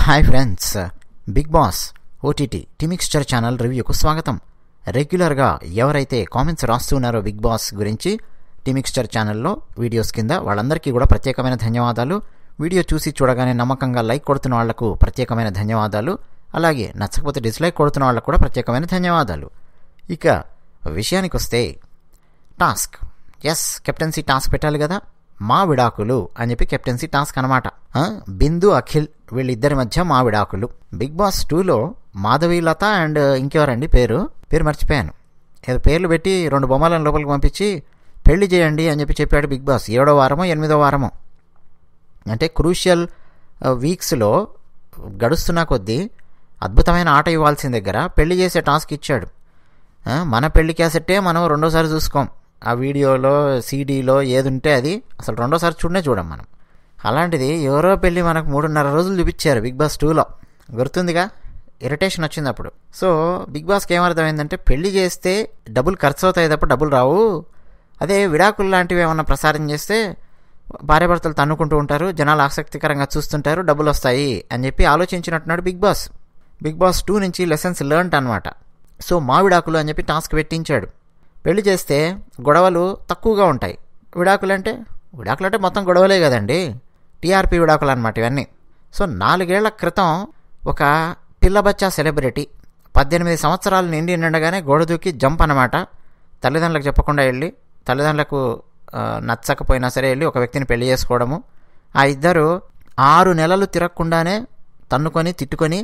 Hi friends big boss OTT tea mixture channel రివ్యూకు స్వాగతం రెగ్యులర్గా ఎవరైతే కామెంట్స్ రాస్తున్నారో బిగ్ బాస్ గురించి టీమిక్స్చర్ ఛానల్లో వీడియోస్ కింద వాళ్ళందరికీ కూడా ప్రత్యేకమైన ధన్యవాదాలు వీడియో చూసి చూడగానే నమ్మకంగా లైక్ కొడుతున్న వాళ్లకు ప్రత్యేకమైన ధన్యవాదాలు అలాగే నచ్చకపోతే డిస్లైక్ కొడుతున్న వాళ్ళకు కూడా ప్రత్యేకమైన ధన్యవాదాలు ఇక విషయానికి వస్తే టాస్క్ ఎస్ కెప్టెన్సీ టాస్క్ పెట్టాలి కదా మా విడాకులు అని చెప్పి కెప్టెన్సీ టాస్క్ అనమాట బిందు అఖిల్ వీళ్ళిద్దరి మధ్య మా విడాకులు బిగ్ బాస్ టూలో మాధవి లత అండ్ ఇంకెవరండి పేరు పేరు మర్చిపోయాను ఏదో పేర్లు పెట్టి రెండు బొమ్మలను లోపలికి పంపించి పెళ్లి చేయండి అని చెప్పి చెప్పాడు బిగ్ బాస్ ఏడో వారమో ఎనిమిదో వారమో అంటే క్రూషియల్ వీక్స్లో గడుస్తున్న కొద్దీ అద్భుతమైన ఆట ఇవ్వాల్సిన దగ్గర పెళ్లి చేసే టాస్క్ ఇచ్చాడు ఆ, మన పెళ్లి క్యాసెట్టే మనం రెండోసారి చూసుకోం ఆ వీడియోలో సీడీలో ఏది ఉంటే అది అసలు రెండోసారి చూడనే చూడం మనం అలాంటిది ఎవరో పెళ్ళి మనకు మూడున్నర రోజులు చూపించారు బిగ్ బాస్ టూలో గుర్తుందిగా ఇరిటేషన్ వచ్చింది అప్పుడు సో బిగ్ బాస్కి ఏమర్థమైందంటే పెళ్లి చేస్తే డబ్బులు ఖర్చు అవుతాయి తప్ప డబ్బులు రావు అదే విడాకులు లాంటివి ఏమన్నా ప్రసారం చేస్తే భార్యాభర్తలు తన్నుకుంటూ ఉంటారు జనాలు ఆసక్తికరంగా చూస్తుంటారు డబ్బులు వస్తాయి అని చెప్పి ఆలోచించినట్టున్నాడు big boss big boss two నుంచి లెసన్స్ లెర్న్ట్ అనమాట సో మా విడాకులు అని చెప్పి టాస్క్ పెట్టించాడు పెళ్లి చేస్తే గొడవలు తక్కువగా ఉంటాయి విడాకులు అంటే విడాకులు అంటే మొత్తం గొడవలే కదండి టీఆర్పీ విడాకులు అనమాట ఇవన్నీ సో నాలుగేళ్ల క్రితం ఒక పిల్లబచ్చా సెలబ్రిటీ పద్దెనిమిది సంవత్సరాలు నిండి నిండగానే గోడ దూకి జంప్ అనమాట తల్లిదండ్రులకు చెప్పకుండా వెళ్ళి తల్లిదండ్రులకు ఆ, నచ్చకపోయినా సరే వెళ్ళి ఒక వ్యక్తిని పెళ్లి చేసుకోవడము ఆ ఇద్దరు ఆరు నెలలు తిరగకుండానే తన్నుకొని తిట్టుకొని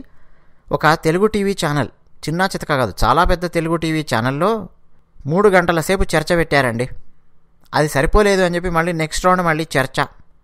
ఒక తెలుగు టీవీ ఛానల్ చిన్న చితక కాదు చాలా పెద్ద తెలుగు టీవీ ఛానల్లో మూడు గంటల సేపు చర్చ పెట్టారండి అది సరిపోలేదు అని చెప్పి మళ్ళీ నెక్స్ట్ రౌండ్ మళ్ళీ చర్చ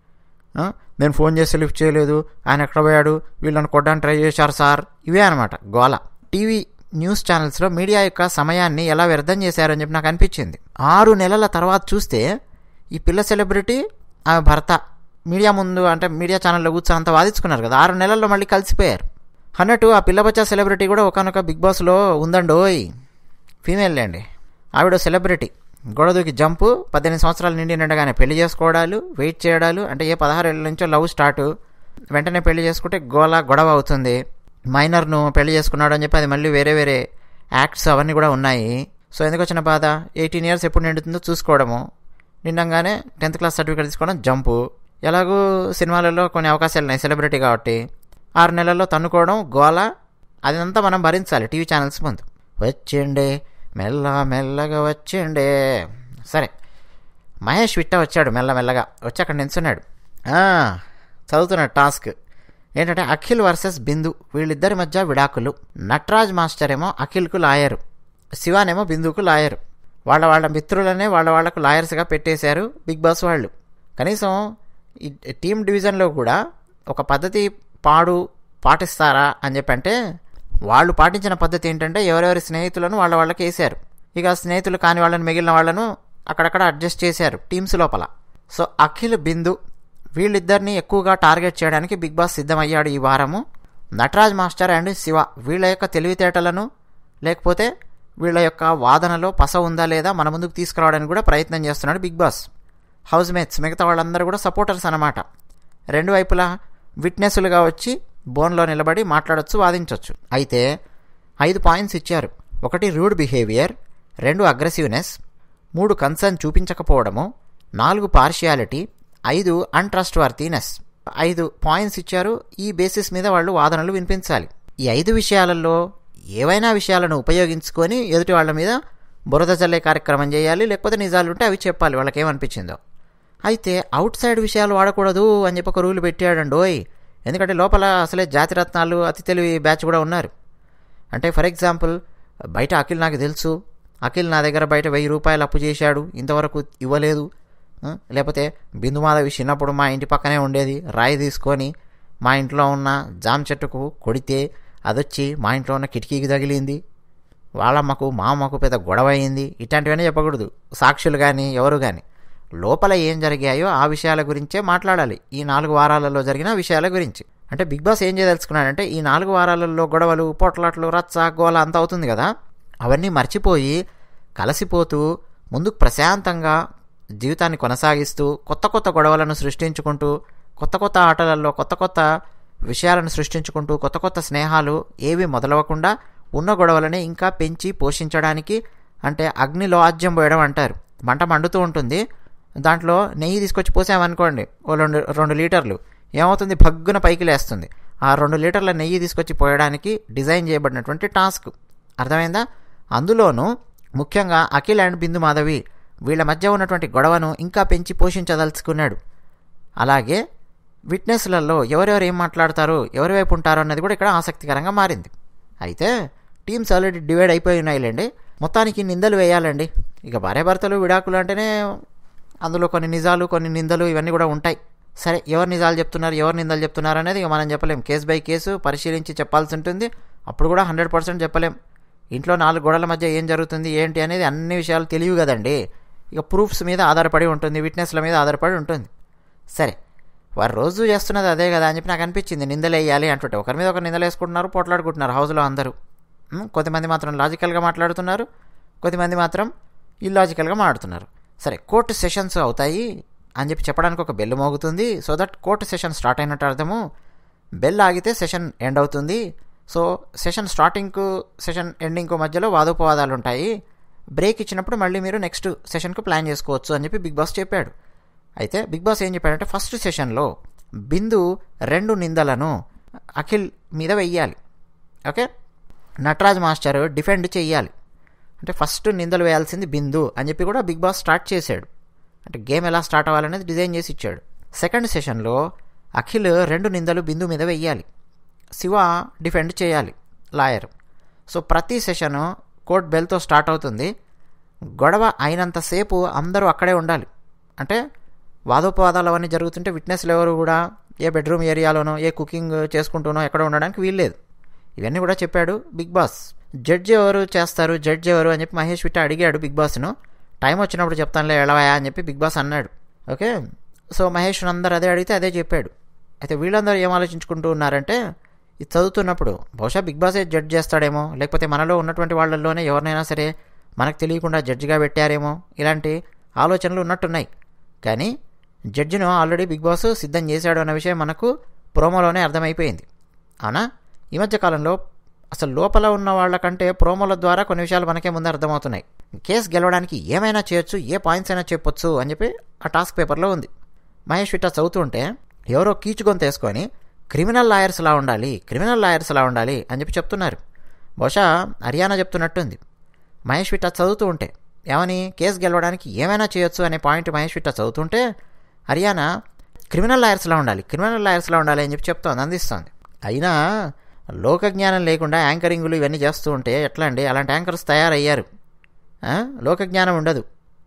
ఆ, నేను ఫోన్ చేసి లిఫ్ట్ చేయలేదు ఆయన ఎక్కడ పోయాడు వీళ్ళని కొట్టడానికి ట్రై చేశారు సార్ ఇవే అనమాట గోల టీవీ న్యూస్ ఛానల్స్లో మీడియా యొక్క సమయాన్ని ఎలా వ్యర్థం చేశారని చెప్పి నాకు అనిపించింది ఆరు నెలల తర్వాత చూస్తే ఈ పిల్ల సెలబ్రిటీ ఆమె భర్త మీడియా ముందు అంటే మీడియా ఛానల్లో కూర్చొని అంతా వాదించుకున్నారు కదా ఆరు నెలల్లో మళ్ళీ కలిసిపోయారు అన్నట్టు ఆ పిల్లబచ్చా సెలబ్రిటీ కూడా ఒకనొక బిగ్ బాస్లో ఉందండోయ్ ఫీమేల్ అండి ఆవిడ సెలబ్రిటీ గొడవకి జంపు పద్దెనిమిది సంవత్సరాల నిండి నిండగానే పెళ్లి చేసుకోవడాలు వెయిట్ చేయడాలు అంటే ఏ పదహారు ఏళ్ళ నుంచో లవ్ స్టార్ట్ వెంటనే పెళ్లి చేసుకుంటే గోల గొడవ అవుతుంది మైనర్ను పెళ్లి చేసుకున్నాడు అని చెప్పి అది మళ్ళీ వేరే వేరే యాక్ట్స్ అవన్నీ కూడా ఉన్నాయి సో ఎందుకు వచ్చిన బాధ ఎయిటీన్ ఇయర్స్ ఎప్పుడు నిండుతుందో చూసుకోవడము నిండంగానే టెన్త్ క్లాస్ సర్టిఫికేట్ తీసుకోవడం జంపు ఎలాగూ సినిమాలలో కొన్ని అవకాశాలు ఉన్నాయి సెలబ్రిటీ కాబట్టి ఆరు నెలల్లో తన్నుకోవడం గోల అదంతా మనం భరించాలి టీవీ ఛానల్స్ ముందు వచ్చిండే మెల్ల మెల్లగా వచ్చిండే సరే మహేష్ విట్ట వచ్చాడు మెల్ల మెల్లగా వచ్చి అక్కడ నిల్చున్నాడు ఆ, చదువుతున్నాడు టాస్క్ ఏంటంటే అఖిల్ వర్సెస్ బిందు వీళ్ళిద్దరి మధ్య విడాకులు నటరాజ్ మాస్టర్ ఏమో అఖిల్కు లాయరు శివానేమో బిందుకు లాయరు వాళ్ళ వాళ్ళ మిత్రులనే వాళ్ళ వాళ్ళకు లాయర్స్గా పెట్టేశారు బిగ్ బాస్ వాళ్ళు కనీసం ఈ టీమ్ డివిజన్లో కూడా ఒక పద్ధతి పాడు పాటిస్తారా అని చెప్పి అంటే వాళ్ళు పాటించిన పద్ధతి ఏంటంటే ఎవరెవరి స్నేహితులను వాళ్ళ వాళ్ళకి వేశారు ఇక స్నేహితులు కాని వాళ్ళని మిగిలిన వాళ్ళను అక్కడక్కడ అడ్జస్ట్ చేశారు టీమ్స్ లోపల సో అఖిల్ బిందు వీళ్ళిద్దరిని ఎక్కువగా టార్గెట్ చేయడానికి బిగ్ బాస్ సిద్ధమయ్యాడు ఈ వారము నటరాజ్ మాస్టర్ అండ్ శివ వీళ్ళ యొక్క తెలివితేటలను లేకపోతే వీళ్ళ యొక్క వాదనలో పస ఉందా లేదా మన ముందుకు తీసుకురావడానికి కూడా ప్రయత్నం చేస్తున్నాడు బిగ్ బాస్ హౌస్ మేట్స్ మిగతా వాళ్ళందరూ కూడా సపోర్టర్స్ అనమాట రెండు వైపులా విట్నెస్లుగా వచ్చి బోన్లో నిలబడి మాట్లాడొచ్చు వాదించవచ్చు అయితే ఐదు పాయింట్స్ ఇచ్చారు ఒకటి రూడ్ బిహేవియర్ రెండు అగ్రెసివ్నెస్ మూడు కన్సర్న్ చూపించకపోవడము నాలుగు పార్షియాలిటీ ఐదు అన్ట్రస్ట్ వర్తీనెస్ ఐదు పాయింట్స్ ఇచ్చారు ఈ బేసిస్ మీద వాళ్ళు వాదనలు వినిపించాలి ఈ ఐదు విషయాలలో ఏవైనా విషయాలను ఉపయోగించుకొని ఎదుటి వాళ్ళ మీద బురద జల్లే కార్యక్రమం చేయాలి లేకపోతే నిజాలు ఉంటే అవి చెప్పాలి వాళ్ళకి ఏమనిపించిందో అయితే అవుట్ సైడ్ విషయాలు వాడకూడదు అని చెప్పి ఒక రూల్ పెట్టాడండోయ్ ఎందుకంటే లోపల అసలే జాతిరత్నాలు అతి తెలివి బ్యాచ్ కూడా ఉన్నారు అంటే ఫర్ ఎగ్జాంపుల్ బయట అఖిల్ నాకు తెలుసు అఖిల్ నా దగ్గర బయట వెయ్యి రూపాయలు అప్పు చేశాడు ఇంతవరకు ఇవ్వలేదు ఆ, లేకపోతే బిందుమాధవి చిన్నప్పుడు మా ఇంటి పక్కనే ఉండేది రాయి తీసుకొని మా ఇంట్లో ఉన్న జామ చెట్టుకు కొడితే అదొచ్చి మా ఇంట్లో ఉన్న కిటికీకి తగిలింది వాళ్ళమ్మకు మా అమ్మకు పెద్ద గొడవ అయింది ఇట్లాంటివన్నీ చెప్పకూడదు సాక్షులు కానీ ఎవరు కానీ లోపల ఏం జరిగాయో ఆ విషయాల గురించే మాట్లాడాలి ఈ నాలుగు వారాలలో జరిగిన విషయాల గురించి అంటే బిగ్ బాస్ ఏం చేయదలుచుకున్నాడంటే ఈ నాలుగు వారాలలో గొడవలు పొట్లాట్లు రచ్చ గోల అంత అవుతుంది కదా అవన్నీ మర్చిపోయి కలసిపోతూ ముందుకు ప్రశాంతంగా జీవితాన్ని కొనసాగిస్తూ కొత్త కొత్త గొడవలను సృష్టించుకుంటూ కొత్త కొత్త ఆటలలో కొత్త కొత్త విషయాలను సృష్టించుకుంటూ కొత్త కొత్త స్నేహాలు ఏవి మొదలవకుండా ఉన్న గొడవలని ఇంకా పెంచి పోషించడానికి అంటే అగ్నిలో ఆజ్యం పోయడం అంటారు మంట మండుతూ ఉంటుంది దాంట్లో నెయ్యి తీసుకొచ్చి పోసామనుకోండి ఓ రెండు రెండు లీటర్లు ఏమవుతుంది భగ్గున పైకి లేస్తుంది ఆ రెండు లీటర్ల నెయ్యి తీసుకొచ్చి పోయడానికి డిజైన్ చేయబడినటువంటి టాస్క్ అర్థమైందా అందులోనూ ముఖ్యంగా అఖిల్ అండ్ బిందు మాధవి వీళ్ళ మధ్య ఉన్నటువంటి గొడవను ఇంకా పెంచి పోషించదలుచుకున్నాడు అలాగే విట్నెస్లలో ఎవరెవరు ఏం మాట్లాడతారు ఎవరి వైపు ఉంటారు అన్నది కూడా ఇక్కడ ఆసక్తికరంగా మారింది అయితే టీమ్స్ ఆల్రెడీ డివైడ్ అయిపోయి ఉన్నాయిలేండి మొత్తానికి నిందలు వేయాలండి ఇక భార్యాభర్తలు విడాకులు అంటేనే అందులో కొన్ని నిజాలు కొన్ని నిందలు ఇవన్నీ కూడా ఉంటాయి సరే ఎవరు నిజాలు చెప్తున్నారు ఎవరు నిందలు చెప్తున్నారు అనేది ఇక మనం చెప్పలేం కేసు బై కేసు పరిశీలించి చెప్పాల్సి ఉంటుంది అప్పుడు కూడా హండ్రెడ్ పర్సెంట్ చెప్పలేం ఇంట్లో నాలుగు గోడల మధ్య ఏం జరుగుతుంది ఏంటి అనేది అన్ని విషయాలు తెలియవు కదండి ఇక ప్రూఫ్స్ మీద ఆధారపడి ఉంటుంది విట్నెస్ల మీద ఆధారపడి ఉంటుంది సరే వారు రోజు చేస్తున్నది అదే కదా అని చెప్పి నాకు అనిపించింది నిందలు వేయాలి అంటుంటే ఒకరి మీద ఒకరు నిందలు వేసుకుంటున్నారు పోట్లాడుకుంటున్నారు హౌస్లో అందరూ ఉం, కొంతమంది మాత్రం లాజికల్గా మాట్లాడుతున్నారు కొంతమంది మాత్రం ఇల్లాజికల్గా మాట్లాడుతున్నారు సరే కోర్టు సెషన్స్ అవుతాయి అని చెప్పి చెప్పడానికి ఒక బెల్ మోగుతుంది so that court session start అయినట్టు అర్థము బెల్ ఆగితే సెషన్ ఎండ్ అవుతుంది సో సెషన్ స్టార్టింగ్కు సెషన్ ఎండింగ్కు మధ్యలో వాదోపవాదాలు ఉంటాయి బ్రేక్ ఇచ్చినప్పుడు మళ్ళీ మీరు నెక్స్ట్ సెషన్కు ప్లాన్ చేసుకోవచ్చు అని చెప్పి బిగ్ బాస్ చెప్పాడు అయితే బిగ్ బాస్ ఏం చెప్పాడంటే ఫస్ట్ సెషన్లో బిందు రెండు నిందలను అఖిల్ మీద వెయ్యాలి ఓకే నటరాజ్ మాస్టర్ డిఫెండ్ చెయ్యాలి అంటే ఫస్ట్ నిందలు వేయాల్సింది బిందు అని చెప్పి కూడా బిగ్ బాస్ స్టార్ట్ చేశాడు అంటే గేమ్ ఎలా స్టార్ట్ అవ్వాలనేది డిజైన్ చేసి ఇచ్చాడు సెకండ్ సెషన్లో అఖిల్ రెండు నిందలు బిందు మీద వెయ్యాలి శివ డిఫెండ్ చేయాలి లాయర్ సో ప్రతి సెషను కోర్ట్ బెల్తో స్టార్ట్ అవుతుంది గొడవ అయినంతసేపు అందరూ అక్కడే ఉండాలి అంటే వాదోపవాదాలు అవన్నీ జరుగుతుంటే విట్నెస్లు ఎవరు కూడా ఏ బెడ్రూమ్ ఏరియాలోనో ఏ కుకింగ్ చేసుకుంటూనో ఎక్కడ ఉండడానికి వీల్లేదు ఇవన్నీ కూడా చెప్పాడు బిగ్ బాస్ జడ్జి ఎవరు చేస్తారు జడ్జి ఎవరు అని చెప్పి మహేష్ విట్ట అడిగాడు బిగ్ బాస్ను టైం వచ్చినప్పుడు చెప్తానులే ఎడవయా అని చెప్పి బిగ్ బాస్ అన్నాడు ఓకే సో మహేష్ అందరు అదే అడిగితే అదే చెప్పాడు అయితే వీళ్ళందరూ ఏం ఆలోచించుకుంటూ ఉన్నారంటే ఇది చదువుతున్నప్పుడు బహుశా బిగ్ బాసే జడ్జ్ చేస్తాడేమో లేకపోతే మనలో ఉన్నటువంటి వాళ్ళల్లోనే ఎవరినైనా సరే మనకు తెలియకుండా జడ్జిగా పెట్టారేమో ఇలాంటి ఆలోచనలు ఉన్నట్టున్నాయి కానీ జడ్జిను ఆల్రెడీ బిగ్ బాస్ సిద్ధం చేశాడు అన్న విషయం మనకు ప్రోమోలోనే అర్థమైపోయింది అవునా ఈ మధ్య కాలంలో అసలు లోపల ఉన్న వాళ్ళకంటే ప్రోమోల ద్వారా కొన్ని విషయాలు మనకే ముందు అర్థమవుతున్నాయి కేసు గెలవడానికి ఏమైనా చేయొచ్చు ఏ పాయింట్స్ అయినా చెప్పొచ్చు అని చెప్పి ఆ టాస్క్ పేపర్లో ఉంది మహేష్ విట్టా చదువుతుంటే ఎవరో కీచుకొని తీసుకొని క్రిమినల్ లాయర్స్లా ఉండాలి క్రిమినల్ లాయర్స్లా ఉండాలి అని చెప్పి చెప్తున్నారు బహుశా హర్యానా చెప్తున్నట్టుంది మహేష్ విట్టా చదువుతూ ఉంటే ఏమని కేసు గెలవడానికి ఏమైనా చేయొచ్చు అనే పాయింట్ మహేష్ విట్టా చదువుతుంటే హర్యానా క్రిమినల్ లాయర్స్లా ఉండాలి క్రిమినల్ లాయర్స్లా ఉండాలి అని చెప్పి చెప్తోంది అందిస్తోంది అయినా లోక జ్ఞానం లేకుండా యాంకరింగులు ఇవన్నీ చేస్తూ ఉంటే ఎట్లా అండి అలాంటి యాంకర్స్ తయారయ్యారు ఆ? లోక జ్ఞానం ఉండదు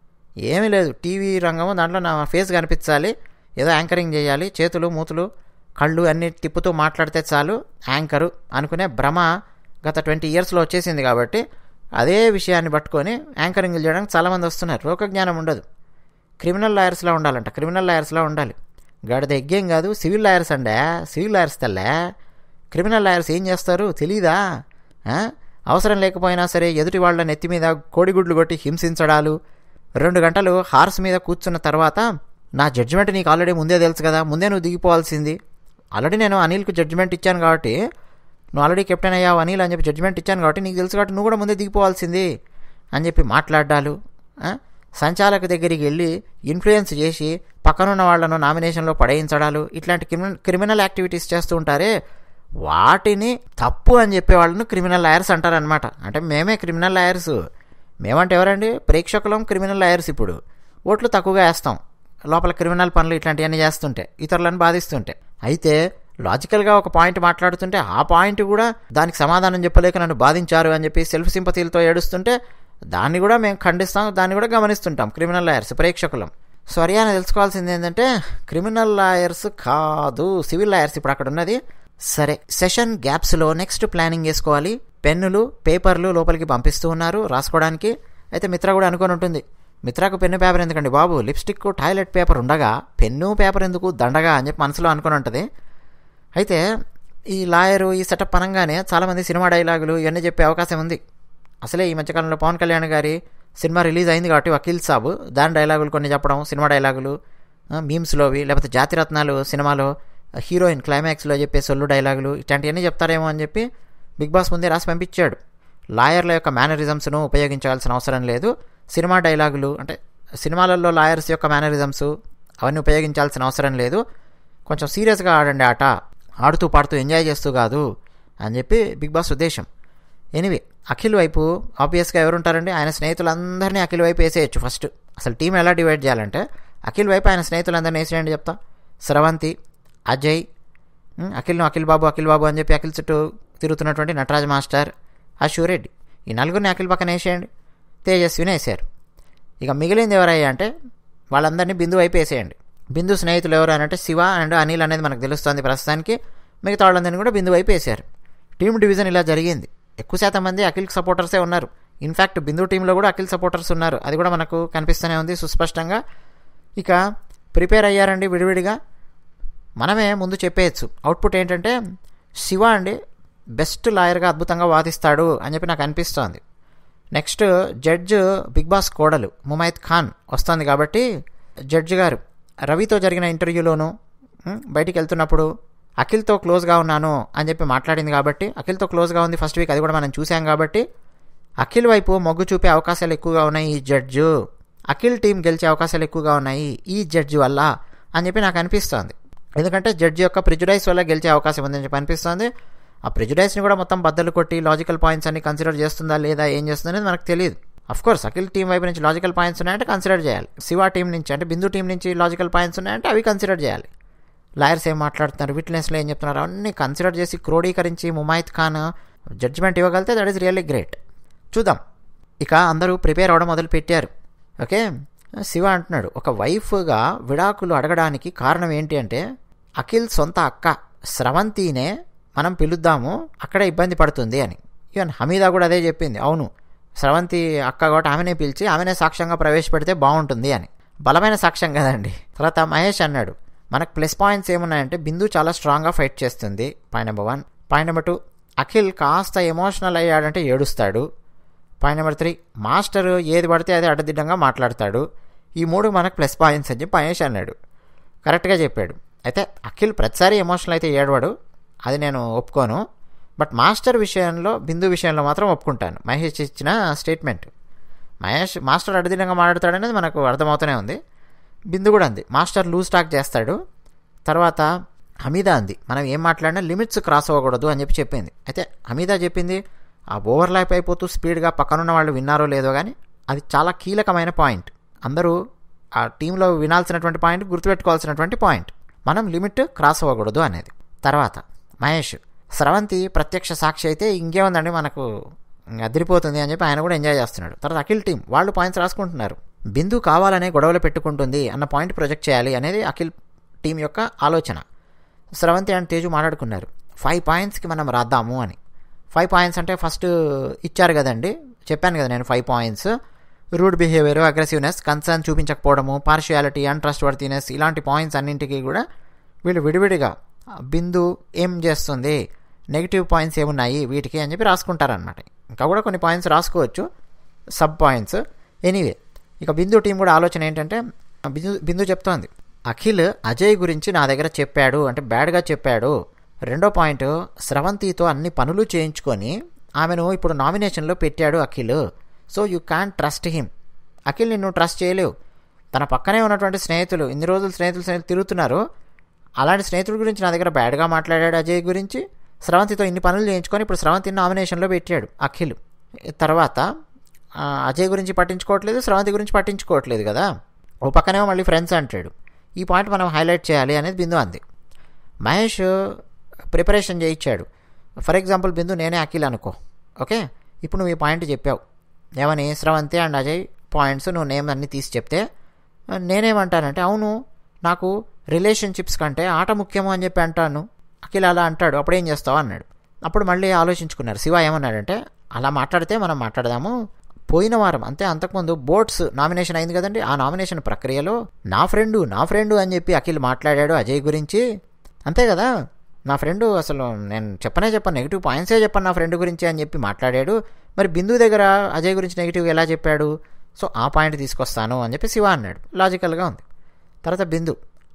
ఏమీ లేదు టీవీ రంగము దాంట్లో నా ఫేస్ కనిపించాలి ఏదో యాంకరింగ్ చేయాలి చేతులు మూతులు కళ్ళు అన్నీ తిప్పుతూ మాట్లాడితే చాలు యాంకరు అనుకునే భ్రమ గత ట్వంటీ ఇయర్స్లో వచ్చేసింది కాబట్టి అదే విషయాన్ని పట్టుకొని యాంకరింగ్లు చేయడానికి చాలామంది వస్తున్నారు లోక జ్ఞానం ఉండదు క్రిమినల్ లాయర్స్లా ఉండాలంట క్రిమినల్ లాయర్స్లా ఉండాలి గాడిద ఎగ్గేం కాదు సివిల్ లాయర్స్ అండే సివిల్ లాయర్స్ తల్లే క్రిమినల్ లాయర్స్ ఏం చేస్తారు తెలీదా ఆ? అవసరం లేకపోయినా సరే ఎదుటి వాళ్ళ నెత్తి మీద కోడిగుడ్లు కొట్టి హింసించడాలు రెండు గంటలు హార్స్ మీద కూర్చున్న తర్వాత నా జడ్జిమెంట్ నీకు ఆల్రెడీ ముందే తెలుసు కదా ముందే నువ్వు దిగిపోవాల్సింది ఆల్రెడీ నేను అనిల్కు జడ్జిమెంట్ ఇచ్చాను కాబట్టి నువ్వు ఆల్రెడీ కెప్టెన్ అయ్యావు అనిల్ అని చెప్పి జడ్జిమెంట్ ఇచ్చాను కాబట్టి నీకు తెలుసు కాబట్టి నువ్వు కూడా ముందే దిగిపోవాల్సింది అని చెప్పి మాట్లాడాలు ఆ? సంచాలక దగ్గరికి వెళ్ళి ఇన్ఫ్లుయెన్స్ చేసి పక్కనున్న వాళ్ళను నామినేషన్లో పడేయించడాలు ఇట్లాంటి క్రిమినల్ క్రిమినల్ యాక్టివిటీస్ చేస్తూ ఉంటారే వాటిని తప్పు అని చెప్పే వాళ్ళను క్రిమినల్ లాయర్స్ అంటారనమాట అంటే మేమే క్రిమినల్ లాయర్స్ మేమంటే ఎవరండి ప్రేక్షకులం క్రిమినల్ లాయర్స్ ఇప్పుడు ఓట్లు తక్కువగా వేస్తాం లోపల క్రిమినల్ పనులు ఇట్లాంటివన్నీ చేస్తుంటే ఇతరులను బాధిస్తుంటే అయితే లాజికల్గా ఒక పాయింట్ మాట్లాడుతుంటే ఆ పాయింట్ కూడా దానికి సమాధానం చెప్పలేక నన్ను బాధించారు అని చెప్పి సెల్ఫ్ సింపతీలతో ఏడుస్తుంటే దాన్ని కూడా మేము ఖండిస్తాం దాన్ని కూడా గమనిస్తుంటాం క్రిమినల్ లాయర్స్ ప్రేక్షకులం సో హర్యానా తెలుసుకోవాల్సింది ఏంటంటే క్రిమినల్ లాయర్స్ కాదు సివిల్ లాయర్స్ ఇప్పుడు అక్కడ ఉన్నది సరే సెషన్ గ్యాప్స్లో నెక్స్ట్ ప్లానింగ్ వేసుకోవాలి పెన్నులు పేపర్లు లోపలికి పంపిస్తూ ఉన్నారు రాసుకోవడానికి అయితే మిత్ర కూడా అనుకొని ఉంటుంది మిత్రకు పెన్ను పేపర్ ఎందుకండి బాబు లిప్స్టిక్ టాయిలెట్ పేపర్ ఉండగా పెన్ను పేపర్ ఎందుకు దండగా అని చెప్పి మనసులో అనుకొని ఉంటుంది అయితే ఈ లాయరు ఈ సెటప్ పనంగానే చాలామంది సినిమా డైలాగులు ఇవన్నీ చెప్పే అవకాశం ఉంది అసలే ఈ మధ్యకాలంలో పవన్ కళ్యాణ్ గారి సినిమా రిలీజ్ అయింది కాబట్టి వకీల్ సాబ్ దాని డైలాగులు కొన్ని చెప్పడం సినిమా డైలాగులు మీమ్స్లోవి లేకపోతే జాతిరత్నాలు సినిమాలో హీరోయిన్ క్లైమాక్స్లో చెప్పే సొల్లు డైలాగులు ఇట్లాంటివన్నీ చెప్తారేమో అని చెప్పి బిగ్ బాస్ ముందే రాసి పంపించాడు లాయర్ల యొక్క మేనరిజమ్స్ను ఉపయోగించాల్సిన అవసరం లేదు సినిమా డైలాగులు అంటే సినిమాలలో లాయర్స్ యొక్క మేనరిజమ్స్ అవన్నీ ఉపయోగించాల్సిన అవసరం లేదు కొంచెం సీరియస్గా ఆడండి ఆట ఆడుతూ పాడుతూ ఎంజాయ్ చేస్తూ కాదు అని చెప్పి బిగ్ బాస్ ఉద్దేశం ఎనివే అఖిల్ వైపు ఆబ్వియస్గా ఎవరుంటారండి ఆయన స్నేహితులందరినీ అఖిల్ వైపు వేసేయచ్చు ఫస్ట్ అసలు టీం ఎలా డివైడ్ చేయాలంటే అఖిల్ వైపు ఆయన స్నేహితులందరినీ వేసేయండి చెప్తా స్రవంతి అజయ్ ఉమ్, అఖిల్ను అఖిల్ బాబు అఖిల్ బాబు అని చెప్పి అఖిల్ చుట్టూ తిరుగుతున్నటువంటి నటరాజ్ మాస్టర్ అశూరెడ్డి ఈ నలుగురిని అఖిల్ పక్కన వేసేయండి తేజస్విని వేసారు ఇక మిగిలింది ఎవరయ్యా అంటే వాళ్ళందరినీ బిందు వైపు వేసేయండి బిందు స్నేహితులు ఎవరు అని అంటే శివ అండ్ అనిల్ అనేది మనకు తెలుస్తుంది ప్రస్తుతానికి మిగతా వాళ్ళందరినీ కూడా బిందు వైపు వేసారు టీమ్ డివిజన్ ఇలా జరిగింది ఎక్కువ శాతం మంది అఖిల్ సపోర్టర్సే ఉన్నారు ఇన్ఫ్యాక్ట్ బిందు టీంలో కూడా అఖిల్ సపోర్టర్స్ ఉన్నారు అది కూడా మనకు కనిపిస్తూనే ఉంది సుస్పష్టంగా ఇక ప్రిపేర్ అయ్యారండి విడివిడిగా మనమే ముందు చెప్పేయచ్చు అవుట్పుట్ ఏంటంటే శివ అండి బెస్ట్ లాయర్గా అద్భుతంగా వాదిస్తాడు అని చెప్పి నాకు అనిపిస్తోంది నెక్స్ట్ జడ్జ్ బిగ్ బాస్ కోడలు ముమైత్ ఖాన్ వస్తుంది కాబట్టి జడ్జ్ గారు రవితో జరిగిన ఇంటర్వ్యూలోను ఉమ్, బయటికి వెళ్తున్నప్పుడు అఖిల్తో క్లోజ్గా ఉన్నాను అని చెప్పి మాట్లాడింది కాబట్టి అఖిల్తో క్లోజ్గా ఉంది ఫస్ట్ వీక్ అది కూడా మనం చూసాం కాబట్టి అఖిల్ వైపు మొగ్గు చూపే అవకాశాలు ఎక్కువగా ఉన్నాయి ఈ జడ్జు అఖిల్ టీం గెలిచే అవకాశాలు ఎక్కువగా ఉన్నాయి ఈ జడ్జి వల్ల అని చెప్పి నాకు అనిపిస్తోంది ఎందుకంటే జడ్జి యొక్క ప్రిజుడైస్ వల్ల గెలిచే అవకాశం ఉందని చెప్పి అనిపిస్తోంది ఆ ప్రిజుడైస్ని కూడా మొత్తం బద్దలు కొట్టి లాజికల్ పాయింట్స్ అన్ని కన్సిడర్ చేస్తుందా లేదా ఏం చేస్తుందా అనేది మనకు తెలియదు అఫ్ కోర్స్ అఖిల్ టీం వైపు నుంచి లాజికల్ పాయింట్స్ ఉన్నాయంటే కన్సిడర్ చేయాలి శివ టీం నుంచి అంటే బిందు టీం నుంచి లాజికల్ పాయింట్స్ ఉన్నాయంటే అవి కన్సిడర్ చేయాలి లాయర్స్ ఏం మాట్లాడుతున్నారు విట్నెస్లో ఏం చెప్తున్నారు అన్నీ కన్సిడర్ చేసి క్రోడీకరించి ముమాయిత్ ఖాన్ జడ్జిమెంట్ ఇవ్వగలితే దట్ ఈస్ రియల్లీ గ్రేట్ చూద్దాం ఇక అందరూ ప్రిపేర్ అవ్వడం మొదలు పెట్టారు ఓకే శివ అంటున్నాడు ఒక వైఫ్గా విడాకులు అడగడానికి కారణం ఏంటి అంటే అఖిల్ సొంత అక్క స్రవంతినే మనం పిలుద్దాము అక్కడ ఇబ్బంది పడుతుంది అని ఈవెన్ హమీదా కూడా అదే చెప్పింది అవును స్రవంతి అక్క కాబట్టి ఆమెనే పిలిచి ఆమెనే సాక్ష్యంగా ప్రవేశపెడితే బాగుంటుంది అని బలమైన సాక్ష్యం కదండి తర్వాత మహేష్ అన్నాడు మనకు ప్లస్ పాయింట్స్ ఏమున్నాయంటే బిందు చాలా స్ట్రాంగ్గా ఫైట్ చేస్తుంది point number one point number two Akhil కాస్త ఎమోషనల్ అయ్యాడంటే ఏడుస్తాడు పాయింట్ నెంబర్ త్రీ మాస్టర్ ఏది పడితే అది అడ్డదిడ్డంగా మాట్లాడతాడు ఈ మూడు మనకు ప్లస్ పాయింట్స్ అని చెప్పి మహేష్ అన్నాడు కరెక్ట్గా చెప్పాడు అయితే అఖిల్ ప్రతిసారి ఎమోషనల్ అయితే ఏడవాడు అది నేను ఒప్పుకోను బట్ మాస్టర్ విషయంలో బిందు విషయంలో మాత్రం ఒప్పుకుంటాను మహేష్ ఇచ్చిన స్టేట్మెంట్ మహేష్ మాస్టర్ అడ్డదిడ్డంగా మాట్లాడతాడనేది మనకు అర్థమవుతూనే ఉంది బిందు కూడా అంది మాస్టర్ లూజ్ టాక్ చేస్తాడు తర్వాత హమీదా అంది మనం ఏం మాట్లాడినా లిమిట్స్ క్రాస్ అవ్వకూడదు అని చెప్పి చెప్పింది అయితే హమీదా చెప్పింది ఆ ఓవర్లాప్ అయిపోతూ స్పీడ్గా పక్కనున్న వాళ్ళు విన్నారో లేదో కానీ అది చాలా కీలకమైన పాయింట్ అందరూ ఆ టీంలో వినాల్సినటువంటి పాయింట్ గుర్తుపెట్టుకోవాల్సినటువంటి పాయింట్ మనం లిమిట్ క్రాస్ అవ్వకూడదు అనేది తర్వాత మహేష్ స్రవంతి ప్రత్యక్ష సాక్షి అయితే ఇంకేముందండి మనకు ఇంక అదిరిపోతుంది అని చెప్పి ఆయన కూడా ఎంజాయ్ చేస్తున్నాడు తర్వాత అఖిల్ టీం వాళ్ళు పాయింట్స్ రాసుకుంటున్నారు బిందు కావాలనే గొడవలు పెట్టుకుంటుంది అన్న పాయింట్ ప్రొజెక్ట్ చేయాలి అనేది అఖిల్ టీం యొక్క ఆలోచన స్రవంతి అండ్ తేజు మాట్లాడుకున్నారు ఫైవ్ పాయింట్స్కి మనం రాద్దాము అని ఫైవ్ పాయింట్స్ అంటే ఫస్ట్ ఇచ్చారు కదండి చెప్పాను కదా నేను five points rude behaviour aggressiveness concern చూపించకపోవడము పార్షియాలిటీ అన్ట్రస్ట్ వర్తీనెస్ ఇలాంటి పాయింట్స్ అన్నింటికి కూడా వీళ్ళు విడివిడిగా బిందు ఏం చేస్తుంది నెగిటివ్ పాయింట్స్ ఏమున్నాయి వీటికి అని చెప్పి రాసుకుంటారనమాట ఇంకా కూడా కొన్ని పాయింట్స్ రాసుకోవచ్చు సబ్ పాయింట్స్ ఎనీవే ఇక బిందు టీం కూడా ఆలోచన ఏంటంటే బిందు బిందు చెప్తోంది అఖిల్ అజయ్ గురించి నా దగ్గర చెప్పాడు అంటే బ్యాడ్గా చెప్పాడు రెండో పాయింట్ స్రవంతితో అన్ని పనులు చేయించుకొని ఆమెను ఇప్పుడు నామినేషన్లో పెట్టాడు Akhil so you can trust him Akhil నిన్ను ట్రస్ట్ చేయలేవు తన పక్కనే ఉన్నటువంటి స్నేహితులు ఇన్ని రోజులు స్నేహితులు స్నేహితులు తిరుగుతున్నారు అలాంటి స్నేహితుడి గురించి నా దగ్గర బ్యాడ్గా మాట్లాడాడు అజయ్ గురించి స్రవంతితో ఇన్ని పనులు చేయించుకొని ఇప్పుడు స్రవంతిని నామినేషన్లో పెట్టాడు అఖిల్ తర్వాత ఆ, అజయ్ గురించి పట్టించుకోవట్లేదు స్రవంతి గురించి పట్టించుకోవట్లేదు కదా ఓ పక్కనేమో మళ్ళీ ఫ్రెండ్స్ అంటాడు ఈ పాయింట్ మనం హైలైట్ చేయాలి అనేది బిందు అంది మహేష్ ప్రిపరేషన్ చేయించాడు ఫర్ ఎగ్జాంపుల్ బిందు నేనే అఖిల్ అనుకో ఓకే ఇప్పుడు నువ్వు ఈ పాయింట్ చెప్పావు ఏమని స్రవంతి అండ్ అజయ్ పాయింట్స్ నువ్వు నేమ్ అన్నీ తీసి చెప్తే ఆ, నేనేమంటానంటే అవును నాకు రిలేషన్షిప్స్ కంటే ఆట ముఖ్యము అని చెప్పి అంటాను అఖిల్ అలా అంటాడు అప్పుడేం చేస్తావు అన్నాడు అప్పుడు మళ్ళీ ఆలోచించుకున్నారు శివ ఏమన్నాడంటే అలా మాట్లాడితే మనం మాట్లాడదాము పోయిన వారం అంతే అంతకుముందు బోట్స్ నామినేషన్ అయింది కదండి ఆ నామినేషన్ ప్రక్రియలో నా ఫ్రెండు నా ఫ్రెండు అని చెప్పి అఖిల్ మాట్లాడాడు అజయ్ గురించి అంతే కదా నా ఫ్రెండు అసలు నేను చెప్పనే చెప్పాను నెగిటివ్ పాయింట్సే చెప్పాను నా ఫ్రెండ్ గురించి అని చెప్పి మాట్లాడాడు మరి బిందు దగ్గర అజయ్ గురించి నెగిటివ్ ఎలా చెప్పాడు సో ఆ పాయింట్ తీసుకొస్తాను అని చెప్పి శివ అన్నాడు లాజికల్గా ఉంది తర్వాత బిందు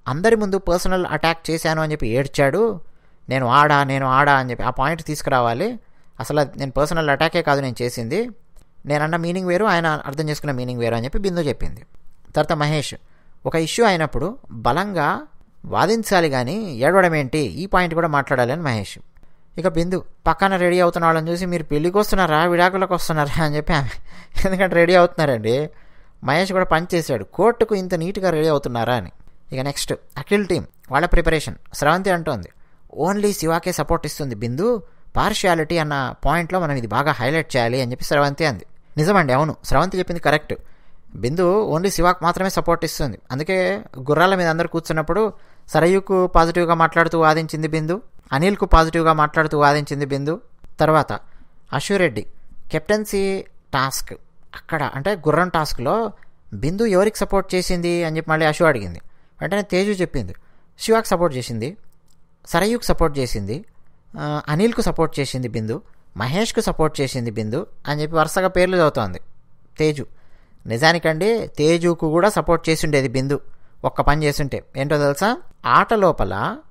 అందరి ముందు పర్సనల్ అటాక్ చేశాను అని చెప్పి ఏడ్చాడు నేను ఆడా నేను ఆడా అని చెప్పి ఆ పాయింట్ తీసుకురావాలి అసలు అది నేను పర్సనల్ అటాకే కాదు నేను చేసింది నేనన్న మీనింగ్ వేరు ఆయన అర్థం చేసుకున్న మీనింగ్ వేరు అని చెప్పి బిందు చెప్పింది తర్వాత మహేష్ ఒక ఇష్యూ అయినప్పుడు బలంగా వాదించాలి కానీ ఏడవడం ఏంటి ఈ పాయింట్ కూడా మాట్లాడాలి అని మహేష్ ఇక బిందు పక్కన రెడీ అవుతున్న వాళ్ళని చూసి మీరు పెళ్ళికి వస్తున్నారా విడాకులకు వస్తున్నారా అని చెప్పి ఆమె ఎందుకంటే రెడీ అవుతున్నారండి మహేష్ కూడా పని చేశాడు కోర్టుకు ఇంత నీట్గా రెడీ అవుతున్నారా అని ఇక నెక్స్ట్ అఖిల్ టీం వాళ్ళ ప్రిపరేషన్ స్రవంతి అంటోంది ఓన్లీ శివాకే సపోర్ట్ ఇస్తుంది బిందు పార్షియాలిటీ అన్న పాయింట్లో మనం ఇది బాగా హైలైట్ చేయాలి అని చెప్పి స్రవంతి అంది నిజమండి అవును స్రవంతి చెప్పింది కరెక్ట్ బిందు ఓన్లీ శివాకు మాత్రమే సపోర్ట్ ఇస్తుంది అందుకే గుర్రాల మీద అందరు కూర్చున్నప్పుడు సరయుకు పాజిటివ్గా మాట్లాడుతూ వాదించింది బిందు అనిల్కు పాజిటివ్గా మాట్లాడుతూ వాదించింది బిందు తర్వాత అశురెడ్డి కెప్టెన్సీ టాస్క్ అక్కడ అంటే గుర్రం టాస్క్లో బిందు ఎవరికి సపోర్ట్ చేసింది అని చెప్పి మళ్ళీ అశు అడిగింది వెంటనే తేజు చెప్పింది శివాకి సపోర్ట్ చేసింది సరయుకు సపోర్ట్ చేసింది ఆ, అనిల్కు సపోర్ట్ చేసింది బిందు మహేష్కు సపోర్ట్ చేసింది బిందు అని చెప్పి వరుసగా పేర్లు చదువుతోంది తేజు నిజానికండి తేజుకు కూడా సపోర్ట్ చేసి ఉండేది బిందు ఒక్క పని చేస్తుంటే ఏంటో తెలుసా ఆట లోపల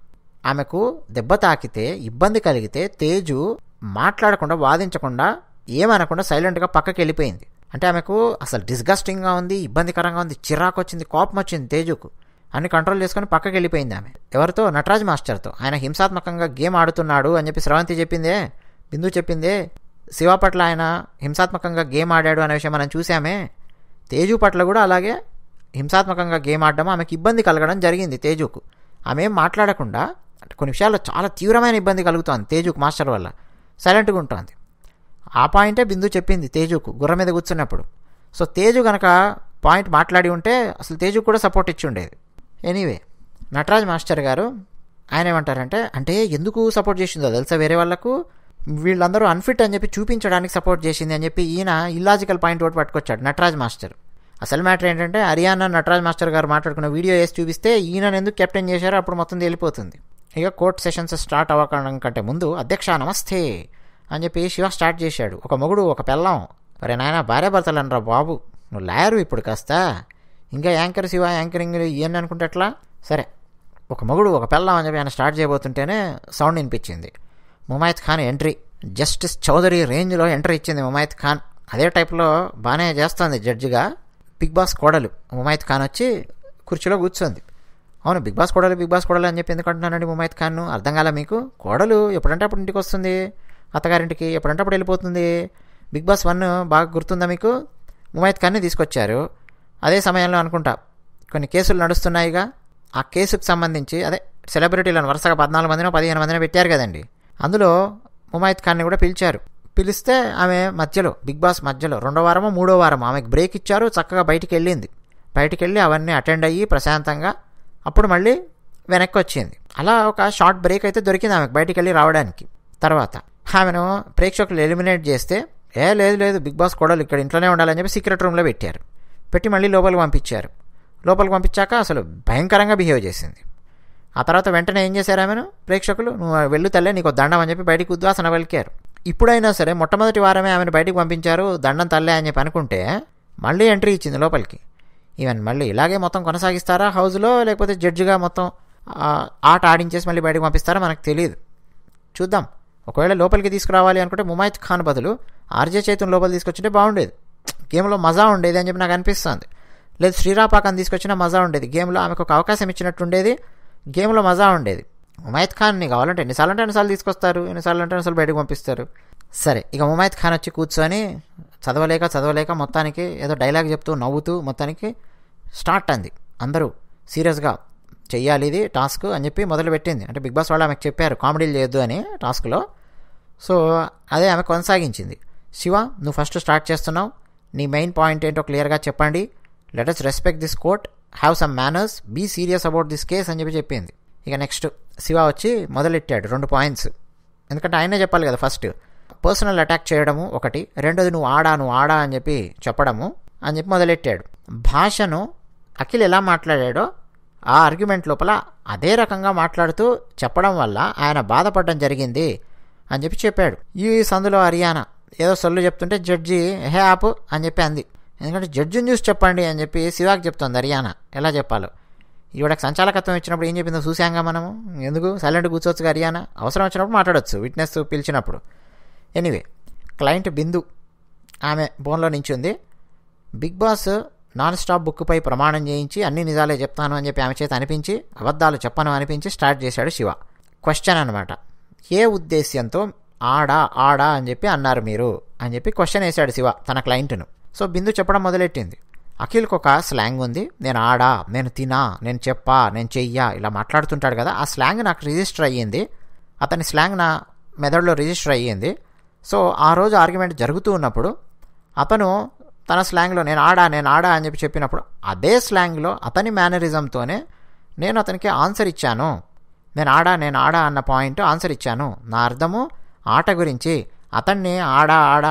ఆమెకు దెబ్బ తాకితే ఇబ్బంది కలిగితే తేజు మాట్లాడకుండా వాదించకుండా ఏమనకుండా సైలెంట్గా పక్కకి వెళ్ళిపోయింది అంటే ఆమెకు అసలు డిస్గస్టింగ్గా ఉంది ఇబ్బందికరంగా ఉంది చిరాకు వచ్చింది కోపం వచ్చింది తేజుకు అన్ని కంట్రోల్ చేసుకొని పక్కకి వెళ్ళిపోయింది ఆమె ఎవరితో నటరాజ్ మాస్టర్తో ఆయన హింసాత్మకంగా గేమ్ ఆడుతున్నాడు అని చెప్పి స్రవంతి చెప్పిందే బిందు చెప్పిందే శివ పట్ల ఆయన హింసాత్మకంగా గేమ్ ఆడాడు అనే విషయం మనం చూసామే తేజు పట్ల కూడా అలాగే హింసాత్మకంగా గేమ్ ఆడడం ఆమెకి ఇబ్బంది కలగడం జరిగింది తేజుకు ఆమె ఏం మాట్లాడకుండా అంటే కొన్ని విషయాల్లో చాలా తీవ్రమైన ఇబ్బంది కలుగుతోంది తేజుకు మాస్టర్ వల్ల సైలెంట్గా ఉంటుంది ఆ పాయింటే బిందు చెప్పింది తేజుకు గుర్రం మీద కూర్చున్నప్పుడు సో తేజు గనక పాయింట్ మాట్లాడి ఉంటే అసలు తేజుకు కూడా సపోర్ట్ ఇచ్చి ఉండేది ఎనీవే నటరాజ్ మాస్టర్ గారు ఆయన ఏమంటారంటే అంటే ఎందుకు సపోర్ట్ చేసిందో తెలుసా వేరే వాళ్ళకు వీళ్ళందరూ అన్ఫిట్ అని చెప్పి చూపించడానికి సపోర్ట్ చేసింది అని చెప్పి ఈయన ఇల్లాజికల్ పాయింట్ ఒకటి పట్టుకొచ్చాడు నటరాజ్ మాస్టర్ అసలు మ్యాటర్ ఏంటంటే హరియానా నటరాజ్ మాస్టర్ గారు మాట్లాడుకున్న వీడియో వేసి చూపిస్తే ఈయన ఎందుకు కెప్టెన్ చేశారో అప్పుడు మొత్తం తేలిపోతుంది ఇక కోర్ట్ సెషన్స్ స్టార్ట్ అవ్వడం కంటే ముందు అధ్యక్ష నమస్తే అని చెప్పి శివ స్టార్ట్ చేశాడు ఒక మొగుడు ఒక పెళ్ళం మరి నాయన భార్య భర్తలు అనరా బాబు నువ్వు లాయరు ఇప్పుడు కాస్త ఇంకా యాంకర్ శివ యాంకరింగ్ ఇవన్నీ అనుకుంటే ఎట్లా సరే ఒక మొగుడు ఒక పెళ్ళం అని చెప్పి ఆయన స్టార్ట్ చేయబోతుంటేనే సౌండ్ వినిపించింది ముమాయిత్ ఖాన్ ఎంట్రీ జస్టిస్ చౌదరి రేంజ్లో ఎంట్రీ ఇచ్చింది ముమాయిత్ ఖాన్ అదే టైప్లో బాగానే చేస్తుంది జడ్జిగా బిగ్ బాస్ కోడలు ముమాయిత్ ఖాన్ వచ్చి కుర్చీలో కూర్చోంది అవును బిగ్ బాస్ కోడలు బిగ్ బాస్ కోడలు అని చెప్పి ఎందుకు అంటున్నానండి ముమైత్ ఖాన్ను అర్థం కాలే మీకు కోడలు ఎప్పుడంటే అప్పుడు ఇంటికి వస్తుంది అత్తగారింటికి ఎప్పుడంటే అప్పుడు వెళ్ళిపోతుంది బిగ్ బాస్ వన్ బాగా గుర్తుందా మీకు ముమైత్ ఖాన్ని తీసుకొచ్చారు అదే సమయంలో అనుకుంటా కొన్ని కేసులు నడుస్తున్నాయిగా ఆ కేసుకు సంబంధించి అదే సెలబ్రిటీలను వరుసగా పద్నాలుగు మందినో పదిహేను మందినో పెట్టారు కదండి అందులో ముమైత్ ఖాన్ని కూడా పిలిచారు పిలిస్తే ఆమె మధ్యలో బిగ్ బాస్ మధ్యలో రెండో వారమో మూడో వారమో ఆమెకు బ్రేక్ ఇచ్చారు చక్కగా బయటికి వెళ్ళింది బయటికి వెళ్ళి అవన్నీ అటెండ్ అయ్యి ప్రశాంతంగా అప్పుడు మళ్ళీ వెనక్కి వచ్చింది అలా ఒక షార్ట్ బ్రేక్ అయితే దొరికింది ఆమెకు బయటికి వెళ్ళి రావడానికి తర్వాత ఆమెను ప్రేక్షకులు ఎలిమినేట్ చేస్తే ఏ లేదు లేదు బిగ్ బాస్ కోడలు ఇక్కడ ఇంట్లోనే ఉండాలని చెప్పి సీక్రెట్ రూమ్లో పెట్టారు పెట్టి మళ్ళీ లోపలికి పంపించారు లోపలికి పంపించాక అసలు భయంకరంగా బిహేవ్ చేసింది ఆ తర్వాత వెంటనే ఏం చేశారు ఆమెను ప్రేక్షకులు నువ్వు వెళ్ళు తల్లే నీకు దండం అని చెప్పి బయటికి ఉద్వాసన పలికారు ఇప్పుడైనా సరే మొట్టమొదటి వారమే ఆమెను బయటికి పంపించారు దండం తల్లే అని చెప్పి అనుకుంటే మళ్ళీ ఎంట్రీ ఇచ్చింది లోపలికి ఈవెన్ మళ్ళీ ఇలాగే మొత్తం కొనసాగిస్తారా హౌస్లో లేకపోతే జడ్జిగా మొత్తం ఆ, ఆట ఆడించేసి మళ్ళీ బయటకు పంపిస్తారా మనకు తెలియదు చూద్దాం ఒకవేళ లోపలికి తీసుకురావాలి అనుకుంటే ముమైత్ ఖాన్ బదులు ఆర్జే చైతన్ లోపల తీసుకొచ్చింటే బాగుండేది గేమ్లో మజా ఉండేది అని చెప్పి నాకు అనిపిస్తుంది లేదు శ్రీరాపాకాన్ని తీసుకొచ్చినా మజా ఉండేది గేమ్లో ఆమెకు ఒక అవకాశం ఇచ్చినట్టు ఉండేది గేమ్లో మజా ఉండేది ముమైత్ ఖాన్ని కావాలంటే ఎన్నిసార్లు అంటే ఎన్నిసార్లు తీసుకొస్తారు ఎన్నిసార్లు అంటే ఎన్నిసార్లు బయటకు పంపిస్తారు సరే ఇక ముమైత్ ఖాన్ వచ్చి కూర్చొని చదవలేక చదవలేక మొత్తానికి ఏదో డైలాగ్ చెప్తూ నవ్వుతూ మొత్తానికి స్టార్ట్ అంది అందరూ సీరియస్గా చెయ్యాలి ఇది టాస్క్ అని చెప్పి మొదలుపెట్టింది అంటే బిగ్ బాస్ వాళ్ళు ఆమెకు చెప్పారు కామెడీలు చేయొద్దు అని టాస్క్లో సో అదే ఆమె కొనసాగించింది శివ నువ్వు ఫస్ట్ స్టార్ట్ చేస్తున్నావు నీ మెయిన్ పాయింట్ ఏంటో క్లియర్గా చెప్పండి let us respect this court have some manners be serious about this case అని చెప్పి చెప్పింది ఇక నెక్స్ట్ శివ వచ్చి మొదలెట్టాడు రెండు పాయింట్స్ ఎందుకంటే ఆయనే చెప్పాలి కదా ఫస్ట్ పర్సనల్ అటాక్ చేయడము ఒకటి రెండోది నువ్వు ఆడా నువ్వు ఆడా అని చెప్పి చెప్పడము అని చెప్పి మొదలెట్టాడు భాషను అఖిల్ ఎలా మాట్లాడాడో ఆ ఆర్గ్యుమెంట్ లోపల అదే రకంగా మాట్లాడుతూ చెప్పడం వల్ల ఆయన బాధపడడం జరిగింది అని చెప్పి చెప్పాడు ఈ సందులో హర్యానా ఏదో సొల్లు చెప్తుంటే జడ్జి హే ఆపు అని చెప్పి అంది ఎందుకంటే జడ్జిని చూసి చెప్పండి అని చెప్పి శివాకి చెప్తుంది హర్యానా ఎలా చెప్పాలో ఈవిడకి సంచాలకత్వం ఇచ్చినప్పుడు ఏం చెప్పిందో చూసాంగా మనము ఎందుకు సైలెంట్ కూర్చోవచ్చు హరియానా అవసరం వచ్చినప్పుడు మాట్లాడవచ్చు విట్నెస్ పిలిచినప్పుడు ఎనీవే క్లయింట్ బిందు ఆమె ఫోన్లో నించుంది బిగ్ బాస్ నాన్ స్టాప్ బుక్పై ప్రమాణం చేయించి అన్ని నిజాలే చెప్తాను అని చెప్పి ఆమె చేత అనిపించి అబద్ధాలు చెప్పను అనిపించి స్టార్ట్ చేశాడు శివ క్వశ్చన్ అనమాట ఏ ఉద్దేశ్యంతో ఆడా ఆడా అని చెప్పి అన్నారు మీరు అని చెప్పి క్వశ్చన్ వేశాడు శివ తన క్లయింట్ను సో బిందు చెప్పడం మొదలెట్టింది అఖిల్కి ఒక స్లాంగ్ ఉంది నేను ఆడా నేను తినా నేను చెప్పా నేను చెయ్యా ఇలా మాట్లాడుతుంటాడు కదా ఆ స్లాంగ్ నాకు రిజిస్టర్ అయ్యింది అతని స్లాంగ్ నా మెదడులో రిజిస్టర్ అయ్యింది సో ఆ రోజు ఆర్గ్యుమెంట్ జరుగుతూ ఉన్నప్పుడు అతను తన స్లాంగ్లో నేను ఆడా నేను ఆడా అని చెప్పి చెప్పినప్పుడు అదే స్లాంగ్లో అతని మేనరిజంతోనే నేను అతనికి ఆన్సర్ ఇచ్చాను నేను ఆడా నేను ఆడా అన్న పాయింట్ ఆన్సర్ ఇచ్చాను నా అర్థము ఆట గురించి అతన్ని ఆడా ఆడా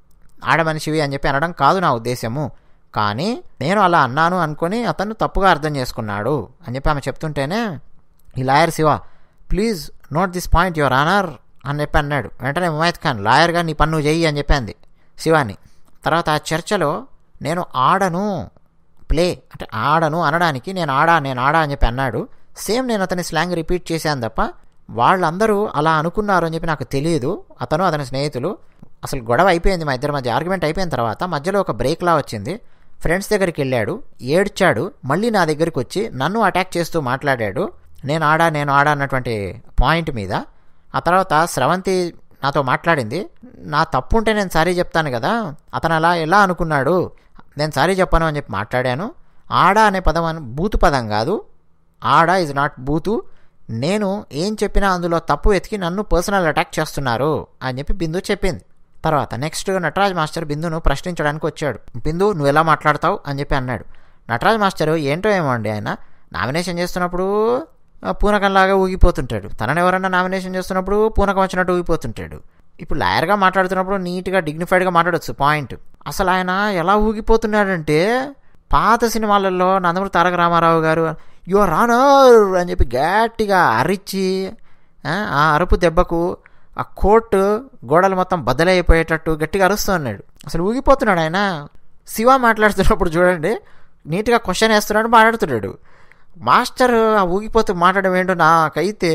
ఆడ మనిషివి అని చెప్పి అనడం కాదు నా ఉద్దేశము కానీ నేను అలా అన్నాను అనుకొని అతను తప్పుగా అర్థం చేసుకున్నాడు అని చెప్పి ఆమె చెప్తుంటేనే ఈ lawyer Shiva please note this point your honour అని చెప్పి అన్నాడు వెంటనే ముమైత్ ఖాన్ లాయర్గా నీ పన్ను చెయ్యి అని చెప్పింది శివాని తర్వాత ఆ చర్చలో నేను ఆడను ప్లే అంటే ఆడను అనడానికి నేను ఆడా నేను ఆడా అని చెప్పి అన్నాడు సేమ్ నేను అతని స్లాంగ్ రిపీట్ చేశాను తప్ప వాళ్ళందరూ అలా అనుకున్నారు అని చెప్పి నాకు తెలియదు అతను అతని స్నేహితులు అసలు గొడవ అయిపోయింది మా ఇద్దరి మధ్య ఆర్గ్యుమెంట్ అయిపోయిన తర్వాత మధ్యలో ఒక బ్రేక్లా వచ్చింది ఫ్రెండ్స్ దగ్గరికి వెళ్ళాడు ఏడ్చాడు మళ్ళీ నా దగ్గరికి వచ్చి నన్ను అటాక్ చేస్తూ మాట్లాడాడు నేను ఆడా నేను ఆడా అన్నటువంటి పాయింట్ మీద ఆ తర్వాత స్రవంతి నాతో మాట్లాడింది నా తప్పు ఉంటే నేను సారీ చెప్తాను కదా అతను అలా ఎలా అనుకున్నాడు నేను సారీ చెప్పాను అని చెప్పి మాట్లాడాను ఆడ అనే పదం అని బూతు పదం కాదు ఆడ ఇస్ నాట్ బూతు నేను ఏం చెప్పినా అందులో తప్పు వెతికి నన్ను పర్సనల్ అటాక్ చేస్తున్నారు అని చెప్పి బిందు చెప్పింది తర్వాత నెక్స్ట్ నటరాజ్ మాస్టర్ బిందును ప్రశ్నించడానికి వచ్చాడు బిందు నువ్వు ఎలా మాట్లాడతావు అని చెప్పి అన్నాడు నటరాజ్ మాస్టర్ ఏంటో ఏమో అండి ఆయన నామినేషన్ చేస్తున్నప్పుడు ఆ, పూనకంలాగా ఊగిపోతుంటాడు తనని ఎవరన్నా నామినేషన్ చేస్తున్నప్పుడు పూనకం వచ్చినట్టు ఊగిపోతుంటాడు ఇప్పుడు లాయర్గా మాట్లాడుతున్నప్పుడు నీట్గా డిగ్నిఫైడ్గా మాట్లాడొచ్చు పాయింట్ అసలు ఆయన ఎలా ఊగిపోతున్నాడంటే పాత సినిమాలలో నందమూరి తారక రామారావు గారు యువర్ ఆనర్ అని చెప్పి గట్టిగా అరిచి ఆ, ఆ అరుపు దెబ్బకు ఆ కోర్టు గోడలు మొత్తం బద్దలైపోయేటట్టు గట్టిగా అరుస్తూ ఉన్నాడు అసలు ఊగిపోతున్నాడు ఆయన శివ మాట్లాడుతున్నప్పుడు చూడండి నీట్గా క్వశ్చన్ వేస్తున్నాడు మాట్లాడుతున్నాడు మాస్టర్ ఆ ఊగిపోతూ మాట్లాడడం ఏంటో నాకైతే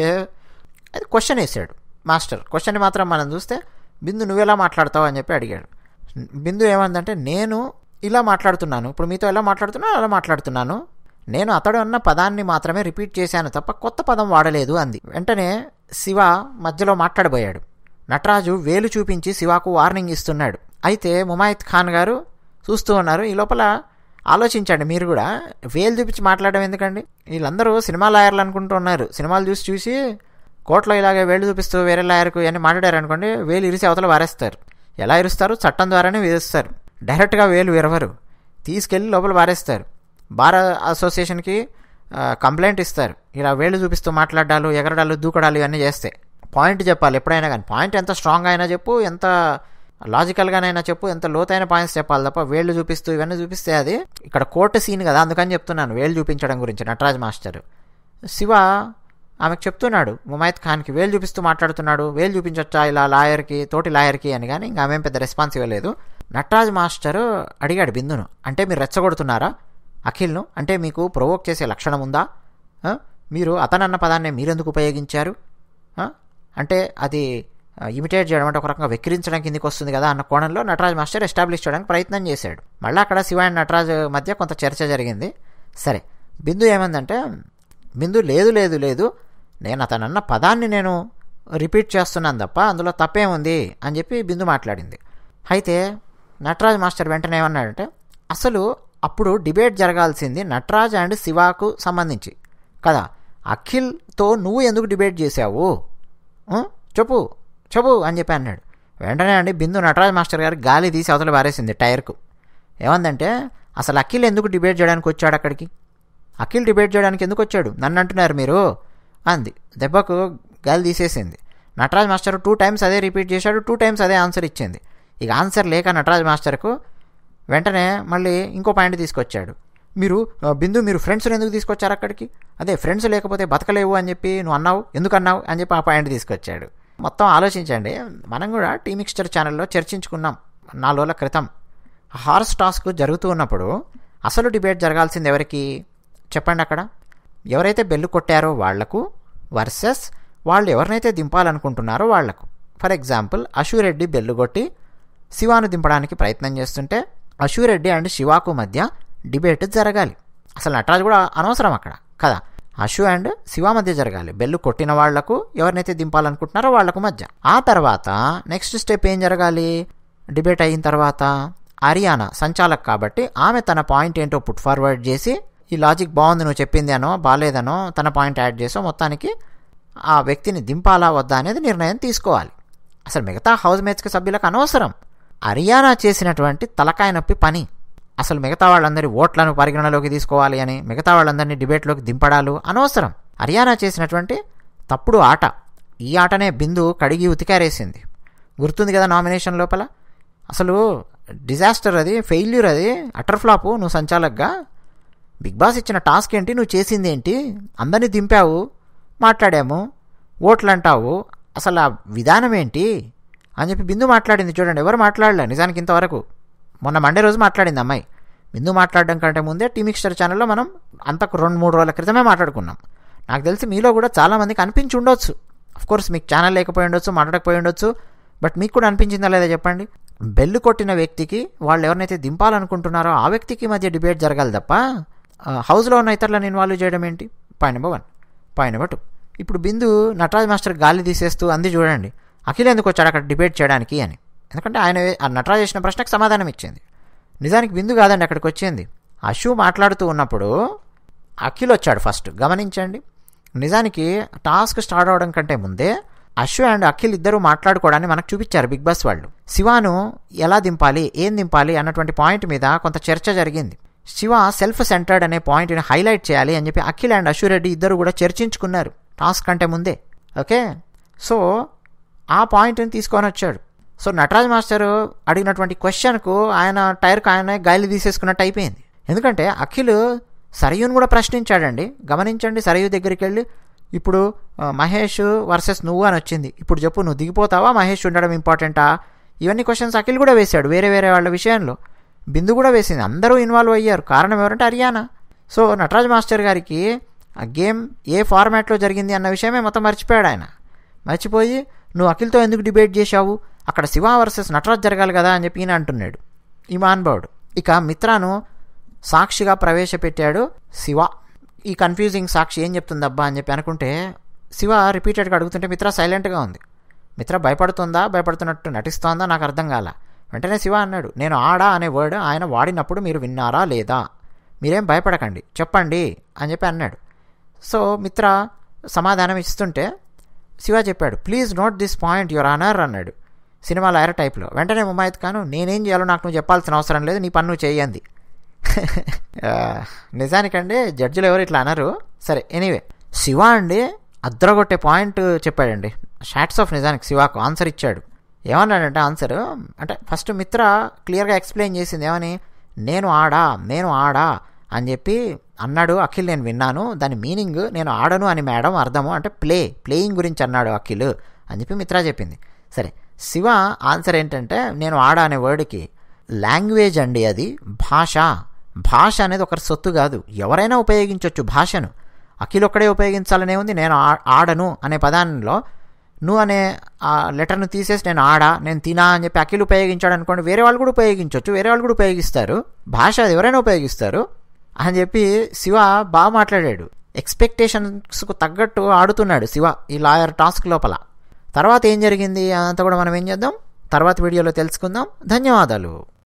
అది క్వశ్చన్ వేసాడు మాస్టర్ క్వశ్చన్ మాత్రం మనం చూస్తే బిందు నువ్వెలా మాట్లాడతావు అని చెప్పి అడిగాడు బిందు ఏమందంటే నేను ఇలా మాట్లాడుతున్నాను ఇప్పుడు మీతో ఎలా మాట్లాడుతున్నాను అలా మాట్లాడుతున్నాను నేను అతడు అన్న పదాన్ని మాత్రమే రిపీట్ చేశాను తప్ప కొత్త పదం వాడలేదు అంది వెంటనే శివ మధ్యలో మాట్లాడబోయాడు నటరాజు వేలు చూపించి శివాకు వార్నింగ్ ఇస్తున్నాడు అయితే ముమాయిత్ ఖాన్ గారు చూస్తూ ఉన్నారు ఈ లోపల ఆలోచించండి మీరు కూడా వేలు చూపించి మాట్లాడడం ఎందుకండి వీళ్ళందరూ సినిమా లాయర్లు అనుకుంటూ ఉన్నారు సినిమాలు చూసి చూసి కోర్టులో ఇలాగే వేలు చూపిస్తూ వేరే లాయర్కు ఇవన్నీ మాట్లాడారు అనుకోండి వేలు ఇరిసి అవతల వారేస్తారు ఎలా ఇరుస్తారు చట్టం ద్వారానే విధిస్తారు డైరెక్ట్గా వేలు విరవరు తీసుకెళ్ళి లోపల వారేస్తారు బార్ అసోసియేషన్కి ఆ, కంప్లైంట్ ఇస్తారు ఇలా వేళ్ళు చూపిస్తూ మాట్లాడాలు ఎగరడాలు దూకడాలు ఇవన్నీ చేస్తే పాయింట్ చెప్పాలి ఎప్పుడైనా కానీ పాయింట్ ఎంత స్ట్రాంగ్ అయినా చెప్పు ఎంత లాజికల్గానైనా చెప్పు ఎంత లోతైన పాయింట్స్ చెప్పాలి తప్ప వేళ్ళు చూపిస్తూ ఇవన్నీ చూపిస్తే అది ఇక్కడ కోర్టు సీన్ కదా అందుకని చెప్తున్నాను వేళ్ళు చూపించడం గురించి నటరాజ్ మాస్టర్ శివ ఆమెకు చెప్తున్నాడు ముమైత్ ఖాన్కి వేలు చూపిస్తూ మాట్లాడుతున్నాడు వేలు చూపించొచ్చా ఇలా లాయర్కి తోటి లాయర్కి అని కానీ ఇంకా ఆమెం పెద్ద రెస్పాన్స్ ఇవ్వలేదు నటరాజ్ మాస్టర్ అడిగాడు బిందును అంటే మీరు రెచ్చగొడుతున్నారా అఖిల్ను అంటే మీకు ప్రొవోక్ చేసే లక్షణం ఉందా ఆ? మీరు అతనన్న పదాన్ని మీరెందుకు ఉపయోగించారు ఆ? అంటే అది ఇమిటేట్ చేయడం అంటే ఒక రకంగా వెక్కిరించడం కిందికి వస్తుంది కదా అన్న కోణంలో నటరాజ్ మాస్టర్ ఎస్టాబ్లిష్ చేయడానికి ప్రయత్నం చేశాడు మళ్ళీ అక్కడ శివ అండ్ నటరాజ్ మధ్య కొంత చర్చ జరిగింది సరే బిందు ఏమందంటే బిందు లేదు లేదు లేదు నేను అతనన్న పదాన్ని నేను రిపీట్ చేస్తున్నాను తప్ప అందులో తప్పేముంది అని చెప్పి బిందు మాట్లాడింది అయితే నటరాజ్ మాస్టర్ వెంటనే ఏమన్నాడంటే అసలు అప్పుడు డిబేట్ జరగాల్సింది నటరాజ్ అండ్ శివాకు సంబంధించి కదా అఖిల్తో నువ్వు ఎందుకు డిబేట్ చేశావు ఆ? చెప్పు చెప్పు అని చెప్పి అన్నాడు వెంటనే అండి బిందు నటరాజ్ మాస్టర్ గారు గాలి తీసి అవతల పారేసింది టైర్కు ఏమందంటే అసలు అఖిల్ ఎందుకు డిబేట్ చేయడానికి వచ్చాడు అక్కడికి అఖిల్ డిబేట్ చేయడానికి ఎందుకు వచ్చాడు నన్ను అంటున్నారు మీరు అంది దెబ్బకు గాలి తీసేసింది నటరాజ్ మాస్టర్ టూ టైమ్స్ అదే రిపీట్ చేశాడు టూ టైమ్స్ అదే ఆన్సర్ ఇచ్చింది ఇక ఆన్సర్ లేక నటరాజ్ మాస్టర్కు వెంటనే మళ్ళీ ఇంకో పాయింట్ తీసుకొచ్చాడు మీరు ఆ, బిందు మీరు ఫ్రెండ్స్ని ఎందుకు తీసుకొచ్చారు అక్కడికి అదే ఫ్రెండ్స్ లేకపోతే బతకలేవు అని చెప్పి నువ్వు అన్నావు ఎందుకు అన్నావు అని చెప్పి ఆ పాయింట్ తీసుకొచ్చాడు మొత్తం ఆలోచించండి మనం కూడా టీ మిక్స్చర్ ఛానల్లో చర్చించుకున్నాం నాలుగు రోజుల క్రితం హార్స్ టాస్క్ జరుగుతూ ఉన్నప్పుడు అసలు డిబేట్ జరగాల్సింది ఎవరికి చెప్పండి అక్కడ ఎవరైతే బెల్లు కొట్టారో వాళ్లకు వర్సెస్ వాళ్ళు ఎవరినైతే దింపాలనుకుంటున్నారో వాళ్లకు ఫర్ ఎగ్జాంపుల్ అశురెడ్డి బెల్లు కొట్టి శివాను దింపడానికి ప్రయత్నం చేస్తుంటే అశురెడ్డి అండ్ శివాకు మధ్య డిబేట్ జరగాలి అసలు నటరాజు కూడా అనవసరం అక్కడ కదా అశు అండ్ శివ మధ్య జరగాలి బెల్లు కొట్టిన వాళ్లకు ఎవరినైతే దింపాలనుకుంటున్నారో వాళ్లకు మధ్య ఆ తర్వాత నెక్స్ట్ స్టెప్ ఏం జరగాలి డిబేట్ అయిన తర్వాత అరియానా సంచాలక్ కాబట్టి ఆమె తన పాయింట్ ఏంటో పుట్ ఫార్వర్డ్ చేసి ఈ లాజిక్ బాగుంది నువ్వు చెప్పింది అనో బాగాలేదనో తన పాయింట్ యాడ్ చేసో మొత్తానికి ఆ వ్యక్తిని దింపాలా వద్దా అనేది నిర్ణయం తీసుకోవాలి అసలు మిగతా హౌస్ మేట్స్కి సభ్యులకు అనవసరం హర్యానా చేసినటువంటి తలకాయ నొప్పి పని అసలు మిగతా వాళ్ళందరి ఓట్లను పరిగణనలోకి తీసుకోవాలి అని మిగతా వాళ్ళందరినీ డిబేట్లోకి దింపడాలు అనవసరం హర్యానా చేసినటువంటి తప్పుడు ఆట ఈ ఆటనే బిందు కడిగి ఉతికారేసింది గుర్తుంది కదా నామినేషన్ లోపల అసలు డిజాస్టర్ అది ఫెయిల్యూర్ అది అటర్ ఫ్లాపు నువ్వు సంచాలక్గా బిగ్ బాస్ ఇచ్చిన టాస్క్ ఏంటి నువ్వు చేసింది ఏంటి అందరినీ దింపావు మాట్లాడాము ఓట్లు అంటావు అసలు ఆ విధానం ఏంటి అని చెప్పి బిందు మాట్లాడింది చూడండి ఎవరు మాట్లాడలే నిజానికి ఇంతవరకు మొన్న మండే రోజు మాట్లాడింది అమ్మాయి బిందు మాట్లాడడం కంటే ముందే టీమిక్స్టర్ ఛానల్లో మనం అంతకు రెండు మూడు రోజుల క్రితమే మాట్లాడుకున్నాం నాకు తెలిసి మీలో కూడా చాలామందికి అనిపించి ఉండొచ్చు కోర్స్ మీకు ఛానల్ లేకపోయి ఉండొచ్చు మాట్లాడకపోయి ఉండొచ్చు బట్ మీకు కూడా అనిపించిందా లేదా చెప్పండి బెల్లు కొట్టిన వ్యక్తికి వాళ్ళు ఎవరినైతే దింపాలనుకుంటున్నారో ఆ వ్యక్తికి మధ్య డిబేట్ జరగాలి తప్ప హౌస్లో ఉన్న ఇతరులను ఇన్వాల్వ్ చేయడం ఏంటి point number one point number two ఇప్పుడు బిందు నటరాజ్ మాస్టర్ గాలి తీసేస్తూ అంది చూడండి అఖిల్ ఎందుకు వచ్చాడు అక్కడ డిబేట్ చేయడానికి అని ఎందుకంటే ఆయన ఆ నటరాజ్ చేసిన ప్రశ్నకు సమాధానం ఇచ్చింది నిజానికి బిందు కాదండి అక్కడికి వచ్చింది అశు మాట్లాడుతూ ఉన్నప్పుడు అఖిల్ వచ్చాడు ఫస్ట్ గమనించండి నిజానికి టాస్క్ స్టార్ట్ అవడం కంటే ముందే అశ్వ అండ్ అఖిల్ ఇద్దరు మాట్లాడుకోవడాన్ని మనకు చూపించారు బిగ్ బాస్ వాళ్ళు శివాను ఎలా దింపాలి ఏం దింపాలి అన్నటువంటి పాయింట్ మీద కొంత చర్చ జరిగింది శివ సెల్ఫ్ సెంటర్డ్ అనే పాయింట్ని హైలైట్ చేయాలి అని చెప్పి అఖిల్ అండ్ అశ్వరెడ్డి ఇద్దరు కూడా చర్చించుకున్నారు టాస్క్ కంటే ముందే ఓకే సో ఆ పాయింట్ని తీసుకొని వచ్చాడు సో నటరాజ్ మాస్టర్ అడిగినటువంటి క్వశ్చన్కు ఆయన టైర్కి ఆయన గాలి తీసేసుకున్నట్టు అయిపోయింది ఎందుకంటే అఖిల్ సరయుని కూడా ప్రశ్నించాడండి గమనించండి సరయు దగ్గరికి వెళ్ళి ఇప్పుడు మహేష్ వర్సెస్ నువ్వు అని వచ్చింది ఇప్పుడు చెప్పు నువ్వు దిగిపోతావా మహేష్ ఉండడం ఇంపార్టెంటా ఇవన్నీ క్వశ్చన్స్ అఖిల్ కూడా వేశాడు వేరే వేరే వాళ్ళ విషయంలో బిందు కూడా వేసింది అందరూ ఇన్వాల్వ్ అయ్యారు కారణం ఎవరంటే హర్యానా సో నటరాజ్ మాస్టర్ గారికి ఆ గేమ్ ఏ ఫార్మాట్లో జరిగింది అన్న విషయమే మొత్తం మర్చిపోయాడు ఆయన మర్చిపోయి నువ్వు అఖిల్తో ఎందుకు డిబేట్ చేశావు అక్కడ శివ వర్సెస్ నటరాజ్ జరగాలి కదా అని చెప్పి ఈయన అంటున్నాడు ఈ మాన్బావుడు ఇక మిత్రాను సాక్షిగా ప్రవేశపెట్టాడు శివ ఈ కన్ఫ్యూజింగ్ సాక్షి ఏం చెప్తుందబ్బా అని చెప్పి అనుకుంటే శివ రిపీటెడ్గా అడుగుతుంటే మిత్ర సైలెంట్గా ఉంది మిత్ర భయపడుతుందా భయపడుతున్నట్టు నటిస్తోందా నాకు అర్థం కాల వెంటనే శివ అన్నాడు నేను ఆడా అనే వర్డ్ ఆయన వాడినప్పుడు మీరు విన్నారా లేదా మీరేం భయపడకండి చెప్పండి అని చెప్పి అన్నాడు సో మిత్ర సమాధానం ఇస్తుంటే శివ చెప్పాడు please note this point your honour అన్నాడు సినిమా లాయర్ టైప్లో వెంటనే ముమాయిత్ ఖాను నేనేం చేయాలో నాకు నువ్వు చెప్పాల్సిన అవసరం లేదు నీ పన్ను చేయండి నిజానికండి జడ్జిలు ఎవరు ఇట్లా అన్నారు సరే ఎనీవే శివ అండి అద్రగొట్టే పాయింట్ చెప్పాడండి షాట్స్ ఆఫ్ నిజానికి శివాకు ఆన్సర్ ఇచ్చాడు ఏమన్నాడంటే ఆన్సర్ అంటే ఫస్ట్ మిత్ర క్లియర్గా ఎక్స్ప్లెయిన్ చేసింది ఏమని నేను ఆడా నేను ఆడా అని చెప్పి అన్నాడు అఖిల్ నేను విన్నాను దాని మీనింగ్ నేను ఆడను అని మేడం అర్థము అంటే ప్లే ప్లేయింగ్ గురించి అన్నాడు అఖిల్ అని చెప్పి మిత్ర చెప్పింది సరే శివ ఆన్సర్ ఏంటంటే నేను ఆడ అనే వర్డ్కి లాంగ్వేజ్ అండి అది భాష భాష అనేది ఒకరి సొత్తు కాదు ఎవరైనా ఉపయోగించవచ్చు భాషను అఖిల్ ఒక్కడే ఉపయోగించాలనే ఉంది నేను ఆడను అనే పదాల్లో నువ్వు అనే ఆ లెటర్ను తీసేసి నేను ఆడా నేను తినా అని చెప్పి అఖిల్ ఉపయోగించాడు అనుకోండి వేరే వాళ్ళు కూడా ఉపయోగించవచ్చు వేరే వాళ్ళు కూడా ఉపయోగిస్తారు భాష అది ఎవరైనా ఉపయోగిస్తారు అని చెప్పి శివ బాగా మాట్లాడాడు ఎక్స్పెక్టేషన్స్కు తగ్గట్టు ఆడుతున్నాడు శివ ఈ లాయర్ టాస్క్ లోపల తర్వాత ఏం జరిగింది అంతా కూడా మనం ఏం చేద్దాం తర్వాత వీడియోలో తెలుసుకుందాం ధన్యవాదాలు